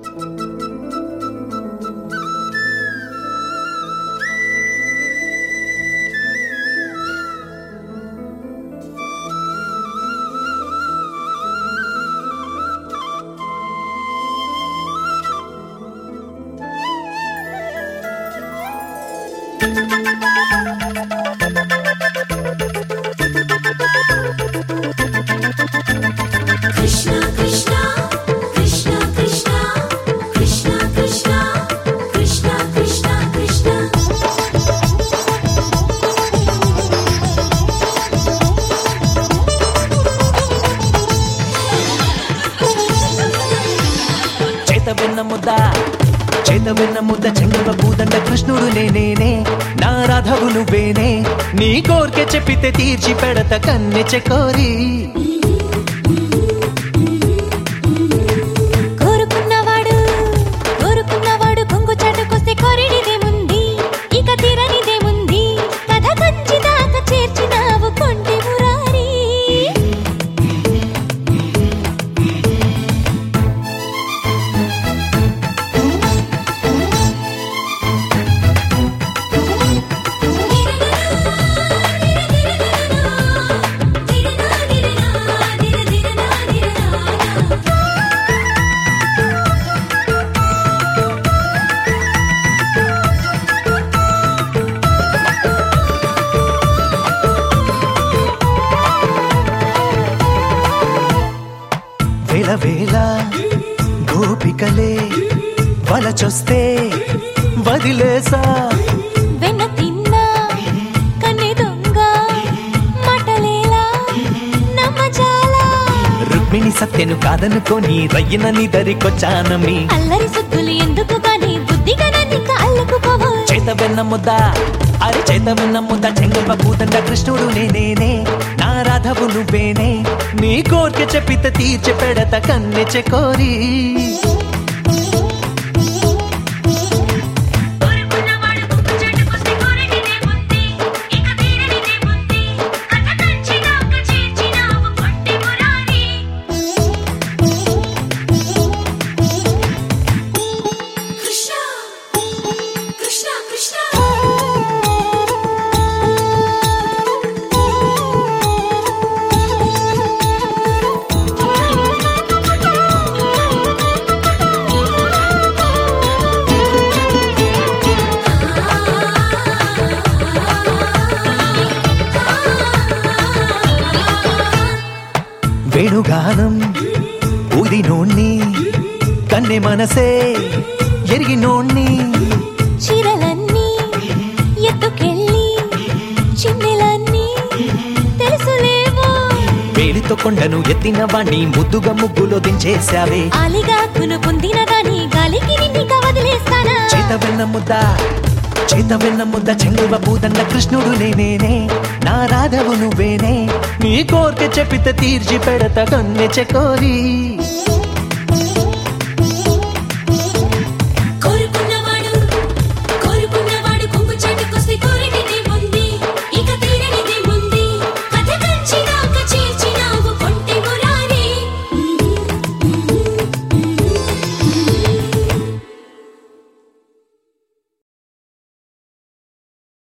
కృష్ణ కృష్ణ కృష్ణ కృష్ణ కృష్ణ కృష్ణ కృష్ణ కృష్ణ కృష్ణ చేత వెన్న ముద్ద చేత వెన్న ముద్ద చెంగవ పూదండ కృష్ణుడు నేనేనే నా రాధవు నువ్వేనే నీ కోరిక చెప్పితే తీర్చి పెడత కన్నె చెకోరి కోరుకున్నవాడు కోరుకున్నవాడు కొంగు చాటుకొస్తే కొరిడిదేముంది ఇక తీరనిదేముంది కథ కంచి దాకా చేర్చినావు కొంటి మురారి వేల వేల గోపికలే వలచొస్తే వదిలేసా వెన్న తిన్నా కన్నె దొంగ మాటలేలా నమ్మజాలా రుక్మిణి సత్యను కాదనుకొని రయ్యన నీ దరికొచ్చానమ్మి అల్లరి సుద్దులు ఎందుకు గాని బుద్ధిగా నన్నిక అల్లుకుపోవు చేత వెన్న ముద్ద అరే చేత వెన్న ముద్ద చెంగవ పూదండ కృష్ణుడు నేనేనే నా రాధవు నువ్వేనే నీ కోరిక చెప్పితే తీర్చి పెడత కన్నె చెకోరి కృష్ణ కృష్ణ కృష్ణ వేణుగానం ఊదినోణ్ణి కన్నె మనసే ఎరిగినోణ్ణి చీరలన్నీ ఎత్తుకెళ్ళి చిన్నెలన్నీ తెలుసులేవో వేలితో కొండను ఎత్తిన వాణ్ణి ముద్దుగా ముగ్గులో దించేశావే ఆలిగాకును పొందిన గాని గాలికి నిన్నిక వదిలేస్తానా చేత వెన్న ముద్ద చేత వెన్న ముద్ద చెంగువ పూదండ కృష్ణుడు నేనేనే నా రాధవు నువ్వేనే నీ కోరిక చెప్పితే తీర్చి పెడత కన్నె చెకోరి